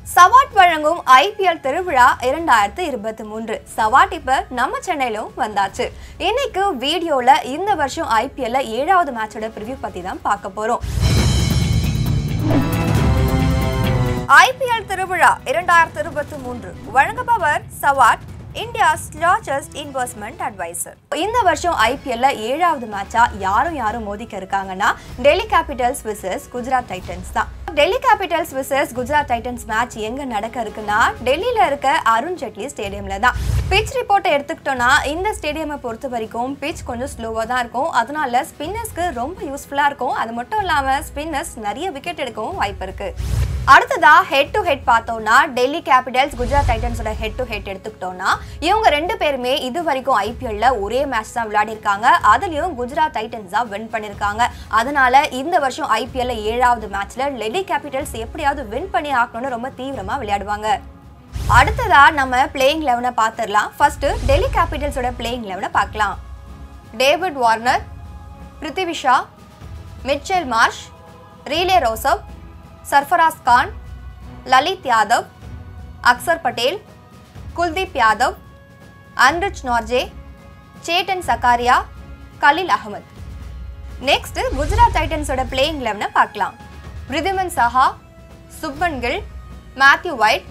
சவாட் வழங்கும் ஐபிஎல் திருவிழா இரண்டாயிரத்து இருபத்தி மூன்று சவாட் இப்ப நம்ம சென்னையிலும் வந்தாச்சு இன்னைக்கு வீடியோல இந்த வருஷம் ஐபிஎல்ல ஏழாவது மேட்சோட ப்ரிவ்யூ பத்தி தான் பார்க்க போறோம் ஐபிஎல் திருவிழா இரண்டாயிரத்து இருபத்தி மூன்று வழங்குபவர் சவாட் இந்தியாஸ் லார்ஜஸ்ட் இன்வெஸ்ட்மெண்ட் அட்வைசர் இந்த வருஷம் ஐபிஎல்ல ஏழாவது மேட்சா யாரும் யாரும் மோதிக்க இருக்காங்கன்னா Delhi Capitals versus Gujarat Titans தான் Delhi Capitals versus Gujarat Titans match எங்க நடக்க இருக்குன்னா டெல்லியில இருக்க அருண் ஜெட்லி ஸ்டேடியம்ல தான் பிச் ரிப்போர்ட்டை எடுத்துக்கிட்டோம்னா இந்த ஸ்டேடியமை பொறுத்த வரைக்கும் பிச் கொஞ்சம் ஸ்லோவாக தான் இருக்கும் அதனால ஸ்பின்னர்ஸ்க்கு ரொம்ப யூஸ்ஃபுல்லாக இருக்கும் அது மட்டும் இல்லாமல் ஸ்பின்னர்ஸ் நிறைய விக்கெட் எடுக்கவும் வாய்ப்பு இருக்கு அடுத்ததா ஹெட் டு ஹெட் பார்த்தோம்னா டெல்லி கேபிட்டல்ஸ் குஜராத் டைட்டன்ஸோட ஹெட் டு ஹெட் எடுத்துக்கிட்டோம்னா இவங்க ரெண்டு பேருமே இது வரைக்கும் ஐபிஎல்ல ஒரே மேட்ச் தான் விளையாடி இருக்காங்க அதுலயும் குஜராத் டைட்டன்ஸ் தான் வின் பண்ணிருக்காங்க அதனால இந்த வருஷம் ஐபிஎல்ல ஏழாவது மேட்ச்ல டெல்லி கேபிட்டல்ஸ் எப்படியாவது வின் பண்ணி ஆக்கணும்னு ரொம்ப தீவிரமா விளையாடுவாங்க அடுத்ததா நம்ம பிளேயிங் லெவனை பார்த்துடலாம் ஃபர்ஸ்ட் டெல்லி கேபிட்டல்ஸோட பிளேயிங் லெவனை பார்க்கலாம் டேவிட் வார்னர் பிருத்திவி Shah Mitchell Marsh relay Rossouw Sarfaraz Khan Lalit Yadav Axar Patel Kuldeep Yadav Anrich Nortje Satan Sakariya கலில் அகமத் நெக்ஸ்ட் குஜராத் டைட்டன்ஸோட பிளேயிங் லெவனை பார்க்கலாம் ரிதிமன் சஹா Shubman kill Matthew white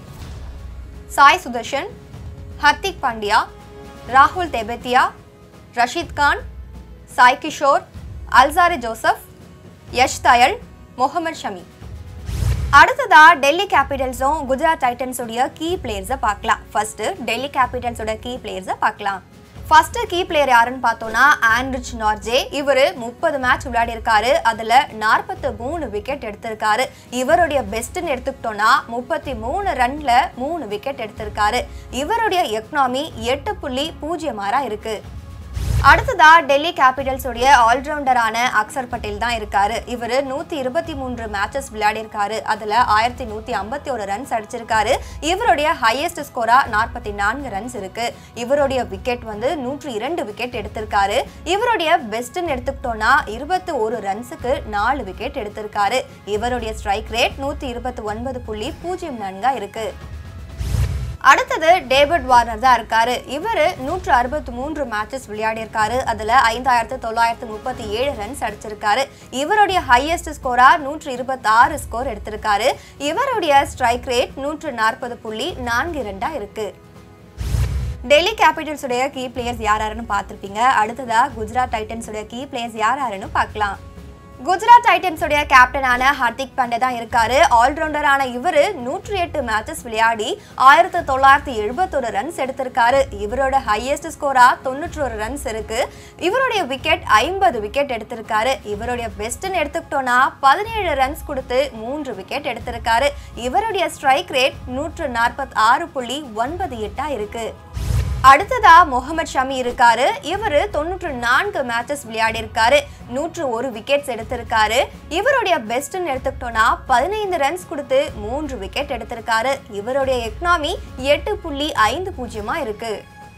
Sai Sudarshan Hardik Pandya ராகுல் தெபெத்தியா Rashid Khan Sai Kishore Alzarri Joseph Yash Thiel Mohammed Shami அடுத்ததா டெல்லி கேபிட்டல்ஸும் குஜராத் டைட்டன்ஸோடைய கீ பிளேயர்ஸை பார்க்கலாம் ஃபர்ஸ்ட் டெல்லி கேபிட்டல்ஸோட கீ பிளேயர்ஸை பார்க்கலாம் ஃபர்ஸ்ட் கீ பிளேயர் யாருன்னு பார்த்தோம்னா ஆண்ட்ரிச் நார்ஜே இவர் முப்பது மேட்ச் விளையாடி இருக்காரு அதுல நாற்பத்தி மூணு விக்கெட் எடுத்திருக்காரு இவருடைய பெஸ்ட்னு எடுத்துக்கிட்டோம்னா முப்பத்தி மூணு ரன்ல மூணு விக்கெட் எடுத்திருக்காரு இவருடைய எக்கனாமி எட்டு புள்ளி பூஜ்ஜியம் ஆறா இருக்கு அடுத்ததா டெல்லி கேபிட்டல்ஸோடைய ஆல்ரவுண்டரான அக்சர் பட்டேல் தான் இருக்காரு இவர் நூத்தி இருபத்தி மூன்று மேட்சஸ் விளையாடி இருக்காரு அதுல ஆயிரத்தி நூத்தி ஐம்பத்தி ஒரு ரன்ஸ் அடிச்சிருக்காரு இவருடைய ஹையஸ்ட் ஸ்கோரா நாற்பத்தி நான்கு ரன்ஸ் இருக்கு இவருடைய விக்கெட் வந்து நூற்றி இரண்டு விக்கெட் எடுத்திருக்காரு இவருடைய பெஸ்ட்னு எடுத்துக்கிட்டோம்னா இருபத்தி ஒரு ரன்ஸுக்கு நாலு விக்கெட் எடுத்திருக்காரு இவருடைய ஸ்ட்ரைக் ரேட் நூத்தி இருபத்தி ஒன்பது புள்ளி பூஜ்ஜியம் நான்கா இருக்கு அடுத்தது டேவிட் வார்னர் தான் இருக்காரு இவர் நூற்று அறுபத்தி மூன்று மேட்சஸ் விளையாடி இருக்காரு அதுல ஐந்தாயிரத்து தொள்ளாயிரத்து முப்பத்தி ஏழு ரன்ஸ் அடிச்சிருக்காரு இவருடைய ஹையஸ்ட் ஸ்கோரா நூற்று இருபத்தி ஆறு ஸ்கோர் எடுத்திருக்காரு இவருடைய ஸ்ட்ரைக் ரேட் நூற்று நாற்பது புள்ளி நான்கு இரண்டா இருக்கு டெல்லி கேபிட்டல்ஸுடைய கீ பிளேயர்ஸ் யார் யாருன்னு பார்த்துருப்பீங்க அடுத்ததா குஜராத் டைட்டன்ஸுடைய கீ பிளேயர்ஸ் யார் யாருன்னு பார்க்கலாம் குஜராத் டைட்டன்ஸுடைய கேப்டனான ஹர்திக் பாண்டே தான் இருக்காரு ஆல்ரவுண்டரான இவர் நூற்றி எட்டு மேட்சஸ் விளையாடி ஆயிரத்தி தொள்ளாயிரத்தி எழுபத்தொரு ரன்ஸ் எடுத்திருக்காரு இவரோட ஹையஸ்ட் ஸ்கோரா தொண்ணூற்றி ஒரு ரன்ஸ் இருக்கு இவருடைய விக்கெட் ஐம்பது விக்கெட் எடுத்திருக்காரு இவருடைய பெஸ்ட்னு எடுத்துக்கிட்டோம்னா பதினேழு ரன்ஸ் கொடுத்து மூன்று விக்கெட் எடுத்திருக்காரு இவருடைய ஸ்ட்ரைக் ரேட் நூற்று நாற்பத்தி ஆறு புள்ளி ஒன்பது எட்டா இருக்கு அடுத்ததா முகமது ஷமி இருக்காரு இவரு தொண்ணூற்று நான்கு மேட்சஸ் விளையாடி இருக்காரு நூற்று ஒரு விக்கெட்ஸ் எடுத்திருக்காரு இவருடைய பெஸ்ட்னு எடுத்துக்கிட்டோம்னா பதினைந்து ரன்ஸ் கொடுத்து மூன்று விக்கெட் எடுத்திருக்காரு இவருடைய எக்கனாமி எட்டு புள்ளி ஐந்து பூஜ்ஜியமா இருக்கு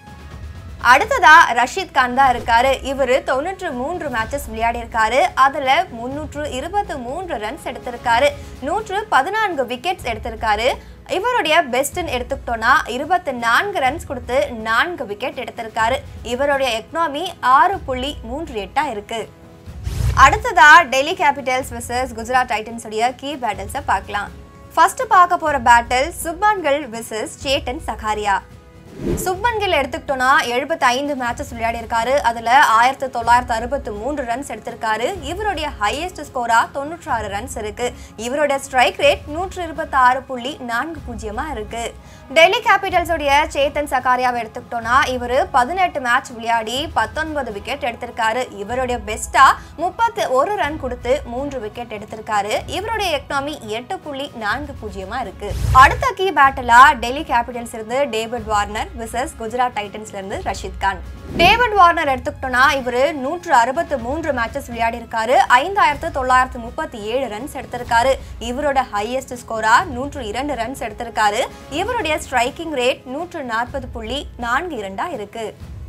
அடுத்ததா ரஷீத் கான் தான் இருக்காரு இவர் தொண்ணூற்று மூன்று மேட்சஸ் விளையாடி இருக்காரு அதுல முன்னூற்று இருபத்தி மூன்று ரன்ஸ் எடுத்திருக்காரு நூற்று பதினான்கு விக்கெட்ஸ் எடுத்திருக்காரு இவருடைய பெஸ்ட்னு எடுத்துக்கிட்டோம்னா இருபத்தி நான்கு ரன்ஸ் கொடுத்து நான்கு விக்கெட் எடுத்திருக்காரு இவருடைய எக்கனாமி ஆறு புள்ளி மூன்று எட்டா இருக்கு அடுத்ததா Delhi Capitals versus Gujarat Titans உடைய கீ பேட்டில்ஸை பார்க்கலாம் ஃபர்ஸ்ட் பார்க்க போற பேட்டில் சுப்மான் கில் விசஸ் சேட்டன் சகாரியா சுப்மன் கில் எடுத்துக்கிட்டோம்னா எழுபத்தி ஐந்து மேட்சஸ் விளையாடி இருக்காரு அதுல ஆயிரத்தி தொள்ளாயிரத்தி அறுபத்தி மூன்று ரன்ஸ் எடுத்திருக்காரு இவருடைய ஹையஸ்ட் ஸ்கோரா தொண்ணூற்றி ஆறு ரன்ஸ் இருக்கு இவருடைய ஸ்ட்ரைக் ரேட் நூற்று இருபத்தி ஆறு புள்ளி நான்கு பூஜ்ஜியமா இருக்கு டெல்லி கேபிட்டல்ஸோடைய சேத்தன் சகாரியாவை எடுத்துக்கிட்டோம்னா இவர் பதினெட்டு மேட்ச் விளையாடி பத்தொன்பது விக்கெட் எடுத்திருக்காரு இவருடைய பெஸ்டா முப்பத்தி ஒரு ரன் கொடுத்து மூன்று விக்கெட் எடுத்திருக்காரு இவருடைய எக்கனாமி எட்டு புள்ளி நான்கு பூஜ்ஜியமா இருக்கு அடுத்த கீ பேட்டலா டெல்லி கேபிட்டல்ஸ் இருந்து டேவிட் வார்னர் விசஸ் குஜராத் டைட்டன்ஸ்ல இருந்து ரஷீத் கான் டேவிட் வார்னர் எடுத்துக்கிட்டோம்னா இவர் நூற்று அறுபத்து மூன்று மேட்சஸ் விளையாடி இருக்காரு ஐந்தாயிரத்து தொள்ளாயிரத்து முப்பத்தி ஏழு ரன்ஸ் எடுத்திருக்காரு இவரோட ஹையஸ்ட் ஸ்கோரா நூற்று இரண்டு ரன்ஸ் எடுத்திருக்காரு இவருடைய ஸ்ட்ரைக்கிங் ரேட் நூற்று நாற்பது புள்ளி நான்கு இரண்டா இருக்கு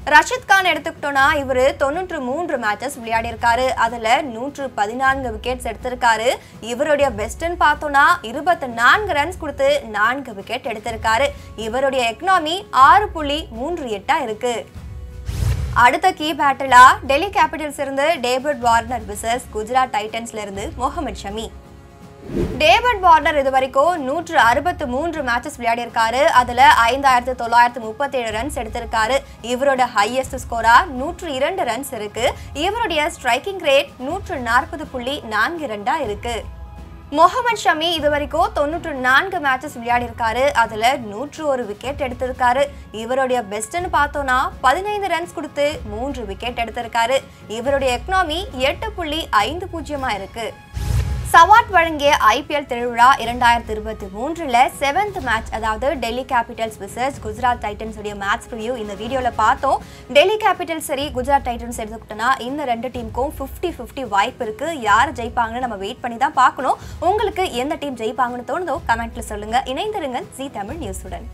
ரஷித் கான் எடுத்துக்கிட்டோம்னா இவர் தொண்ணூற்று மூன்று மேட்சஸ் விளையாடி இருக்காரு அதுல நூற்று பதினான்கு விக்கெட்ஸ் எடுத்திருக்காரு இவருடைய பெஸ்ட்னு பார்த்தோம்னா இருபத்தி நான்கு ரன்ஸ் கொடுத்து நான்கு விக்கெட் எடுத்திருக்காரு இவருடைய எக்கனாமி ஆறு புள்ளி மூன்று எட்டா இருக்கு அடுத்த கீ பேட்டிலா டெல்லி கேபிட்டல்ஸ் இருந்து டேவிட் வார்னர் விசஸ் குஜராத் டைட்டன்ஸ்ல இருந்து முகமது ஷமி டேவிட் வார்னர் இது வரைக்கும் நூற்று அறுபத்து மூன்று மேட்சஸ் விளையாடி இருக்காரு அதுல ஐந்தாயிரத்து தொள்ளாயிரத்து முப்பத்தி ஏழு ரன்ஸ் எடுத்திருக்காரு இவரோட ஹையஸ்ட் ஸ்கோரா நூற்று இரண்டு ரன்ஸ் இருக்கு இவருடைய ஸ்ட்ரைக்கிங் ரேட் நூற்று நாற்பது புள்ளி நான்கு ரெண்டா இருக்கு முகமது ஷமி இது வரைக்கும் தொண்ணூற்று நான்கு மேட்சஸ் விளையாடி இருக்காரு அதுல நூற்று ஒரு விக்கெட் எடுத்திருக்காரு இவருடைய பெஸ்ட்னு பார்த்தோம்னா பதினைந்து ரன்ஸ் கொடுத்து மூன்று விக்கெட் எடுத்திருக்காரு இவருடைய எக்கனாமி எட்டு புள்ளி ஐந்து பூஜ்ஜியமா இருக்கு சவாட் வழங்கிய ஐபிஎல் திருவிழா இரண்டாயிரத்தி இருபத்தி மூன்றில் செவன்த் மேட்ச் அதாவது Delhi Capitals versus Gujarat Titans உடைய மேட்ச் ரிவ்யூ இந்த வீடியோவில் பார்த்தோம் டெல்லி கேபிட்டல்ஸ் சரி குஜராத் டைட்டன்ஸ் எடுத்துக்கிட்டோன்னா இந்த ரெண்டு டீமுக்கும் ஃபிஃப்டி ஃபிஃப்டி வாய்ப்பு இருக்கு யார் ஜெயிப்பாங்கன்னு நம்ம வெயிட் பண்ணி தான் பார்க்கணும் உங்களுக்கு எந்த டீம் ஜெயிப்பாங்கன்னு தோணுதோ கமெண்ட்ல சொல்லுங்க இணைந்திருங்கள் ஜி தமிழ் நியூஸுடன்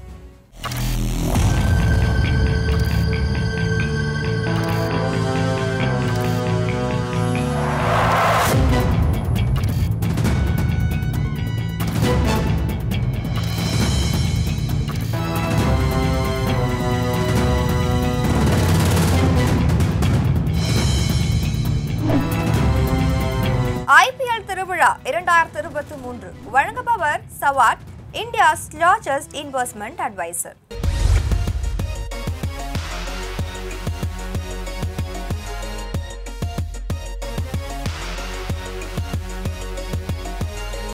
ஐபிஎல் திருவிழா இரண்டாயிரத்தி இருபத்தி மூன்று வழங்குபவர் சவாட் இந்தியாஸ் லார்ஜஸ்ட் இன்வெஸ்ட்மெண்ட் அட்வைசர்